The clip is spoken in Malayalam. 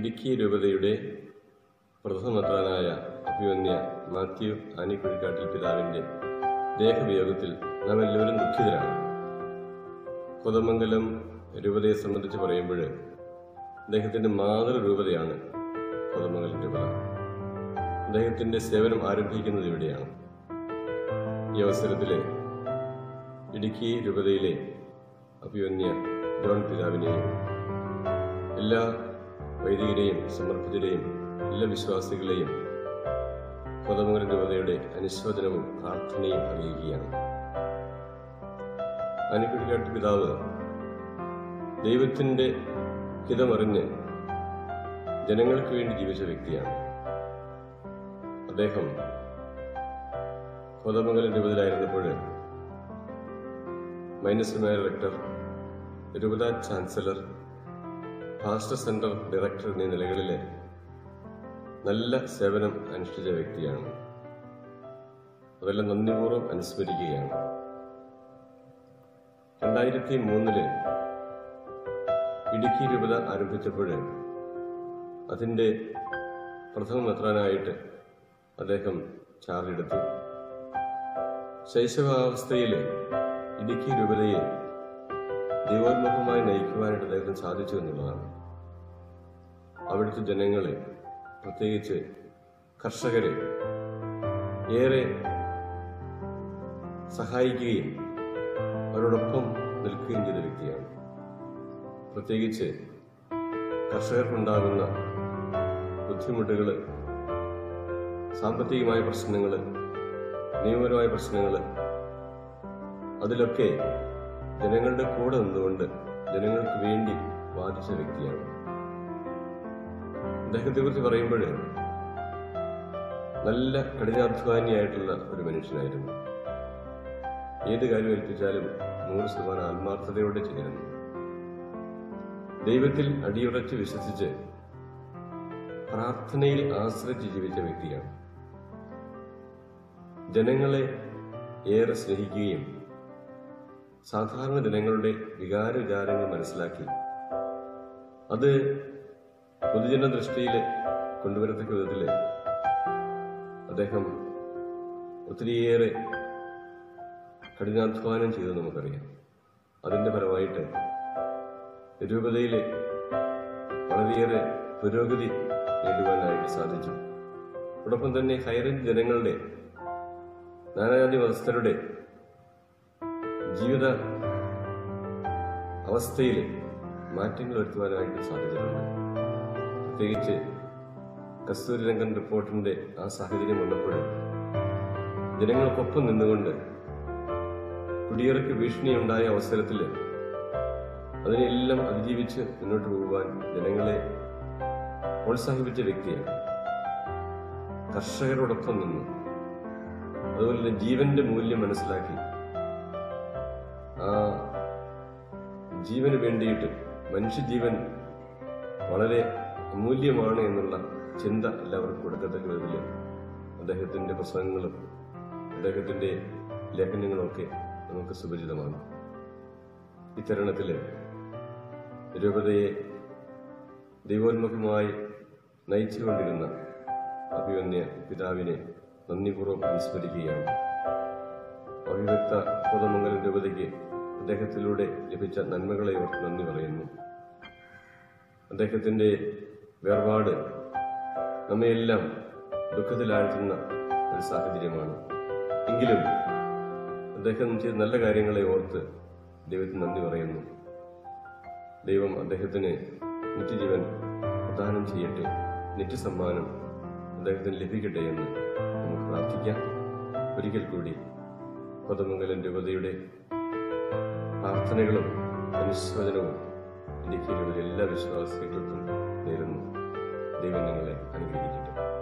ഇടുക്കി രൂപതയുടെ പ്രഥമമെത്രാനായ അഭിമന്യ മാത്യു ആനിക്കുഴിക്കാട്ടിൽ പിതാവിന്റെ ദേഹവിയോഗത്തിൽ നാം എല്ലാവരും ദുഃഖിതരാണ് കൊതമംഗലം രൂപതയെ സംബന്ധിച്ച് പറയുമ്പോൾ അദ്ദേഹത്തിന്റെ മാതൃരൂപതയാണ് കൊതമംഗലം രൂപത അദ്ദേഹത്തിന്റെ സേവനം ആരംഭിക്കുന്നത് ഇവിടെയാണ് ഈ അവസരത്തില് ഇടുക്കി രൂപതയിലെ അഭിമന്യ ജോൺ പിതാവിനെയും എല്ലാ വൈദികരെയും സമർപ്പിതരെയും എല്ലാ വിശ്വാസികളെയും കൊതമംഗലം രൂപതയുടെ അനുശോചനവും പ്രാർത്ഥനയും അറിയിക്കുകയാണ് അനുക്കുടിക്കാട്ട് പിതാവ് ദൈവത്തിന്റെ ഹിതമറിഞ്ഞ് ജനങ്ങൾക്ക് വേണ്ടി ജീവിച്ച വ്യക്തിയാണ് അദ്ദേഹം കോതമംഗലം രൂപതയിലായിരുന്നപ്പോൾ മൈനസ് മേയർ റെക്ടർ രൂപത ചാൻസലർ ഫാസ്റ്റർ സെന്റർ ഡയറക്ടർ എന്നീ നിലകളിൽ നല്ല സേവനം അനുഷ്ഠിച്ച വ്യക്തിയാണ് അതെല്ലാം നന്ദിപൂർവ്വം അനുസ്മരിക്കുകയാണ് രണ്ടായിരത്തി മൂന്നില് ഇടുക്കി രൂപത ആരംഭിച്ചപ്പോൾ അതിന്റെ പ്രഥമ മെത്രാനായിട്ട് അദ്ദേഹം ചാർജ് എടുത്തു ശൈശവാവസ്ഥയിൽ ഇടുക്കി രൂപതയെ ദൈവോന്മുഖമായി നയിക്കുവാനായിട്ട് അദ്ദേഹത്തിന് സാധിച്ചു എന്നുള്ളതാണ് അവിടുത്തെ ജനങ്ങളെ പ്രത്യേകിച്ച് കർഷകരെ ഏറെ സഹായിക്കുകയും അവരോടൊപ്പം നിൽക്കുകയും ചെയ്ത വ്യക്തിയാണ് പ്രത്യേകിച്ച് കർഷകർക്കുണ്ടാകുന്ന ബുദ്ധിമുട്ടുകൾ സാമ്പത്തികമായ പ്രശ്നങ്ങൾ നിയമപരമായ പ്രശ്നങ്ങൾ അതിലൊക്കെ ജനങ്ങളുടെ കൂടെ നിന്നുകൊണ്ട് ജനങ്ങൾക്ക് വേണ്ടി വാദിച്ച വ്യക്തിയാണ് അദ്ദേഹത്തെ കുറിച്ച് പറയുമ്പോൾ നല്ല കഠിനാധ്വാനിയായിട്ടുള്ള ഒരു മനുഷ്യനായിരുന്നു ഏത് കാര്യം ഏൽപ്പിച്ചാലും നൂറ് ശതമാനം ആത്മാർത്ഥതയോടെ ചെയ്യുന്നു ദൈവത്തിൽ അടിയുറച്ച് വിശ്വസിച്ച് പ്രാർത്ഥനയിൽ ആശ്രയിച്ച് ജീവിച്ച വ്യക്തിയാണ് ജനങ്ങളെ ഏറെ സ്നേഹിക്കുകയും സാധാരണ ജനങ്ങളുടെ വികാര വിചാരങ്ങൾ മനസ്സിലാക്കി അത് പൊതുജന ദൃഷ്ടിയിൽ കൊണ്ടുവരത്തക്ക വിധത്തിൽ അദ്ദേഹം ഒത്തിരിയേറെ കഠിനാധ്വാനം ചെയ്തു നമുക്കറിയാം അതിന്റെ ഫലമായിട്ട് രൂപതയിലെ വളരെയേറെ പുരോഗതി നേടുവാനായിട്ട് സാധിച്ചു അതോടൊപ്പം തന്നെ ഹൈറേഞ്ച് ജനങ്ങളുടെ നാനാജാതി മതസ്ഥരുടെ ജീവിത അവസ്ഥയിൽ മാറ്റങ്ങൾ വരുത്തുവാനായിട്ട് സാധിച്ചിട്ടുണ്ട് പ്രത്യേകിച്ച് കസ്തൂരിരംഗൻ റിപ്പോർട്ടിന്റെ ആ സാഹചര്യം വന്നപ്പോൾ ജനങ്ങൾക്കൊപ്പം നിന്നുകൊണ്ട് കുടിയേറയ്ക്ക് ഭീഷണിയുണ്ടായ അവസരത്തിൽ അതിനെല്ലാം അതിജീവിച്ച് മുന്നോട്ട് പോകുവാൻ ജനങ്ങളെ പ്രോത്സാഹിപ്പിച്ച വ്യക്തിയാണ് കർഷകരോടൊപ്പം നിന്നു അതുപോലെ തന്നെ ജീവന്റെ മൂല്യം മനസ്സിലാക്കി ആ ജീവന് വേണ്ടിയിട്ട് മനുഷ്യജീവൻ വളരെ അമൂല്യമാണ് എന്നുള്ള ചിന്ത എല്ലാവർക്കും കൊടുക്കത്തക്ക വിധത്തിൽ അദ്ദേഹത്തിന്റെ പ്രസംഗങ്ങളും അദ്ദേഹത്തിന്റെ ലേഖനങ്ങളും ഒക്കെ നമുക്ക് സുപരിചിതമാണ് ഇത്തരുണത്തില് രൂപതയെ ദൈവോന്മുഖമായി നയിച്ചുകൊണ്ടിരുന്ന അഭിമന്യ പിതാവിനെ നന്ദിപൂർവ്വം അനുസ്മരിക്കുകയാണ് അവിഭക്ത കോതമംഗലം രൂപതയ്ക്ക് അദ്ദേഹത്തിലൂടെ ലഭിച്ച നന്മകളെ ഓർത്ത് നന്ദി പറയുന്നു അദ്ദേഹത്തിന്റെ വേർപാട് നമ്മയെല്ലാം ദുഃഖത്തിലാഴ്ത്തുന്ന ഒരു സാഹചര്യമാണ് എങ്കിലും അദ്ദേഹം ചെയ്ത നല്ല കാര്യങ്ങളെ ഓർത്ത് ദൈവത്തിന് നന്ദി പറയുന്നു ദൈവം അദ്ദേഹത്തിന് നിത്യജീവൻ പ്രദാനം ചെയ്യട്ടെ നിത്യസമ്മാനം അദ്ദേഹത്തിന് ലഭിക്കട്ടെ എന്ന് നമുക്ക് പ്രാർത്ഥിക്കാം ഒരിക്കൽ കൂടി പദമംഗലം രൂപതയുടെ പ്രാർത്ഥനകളും അനുശോചനവും ഇടുക്കി രൂപതയിലെ എല്ലാ വിശ്വാസികൾക്കും നേരുന്നു ദൈവം നിങ്ങളെ അനുഗ്രഹിക്കട്ടെ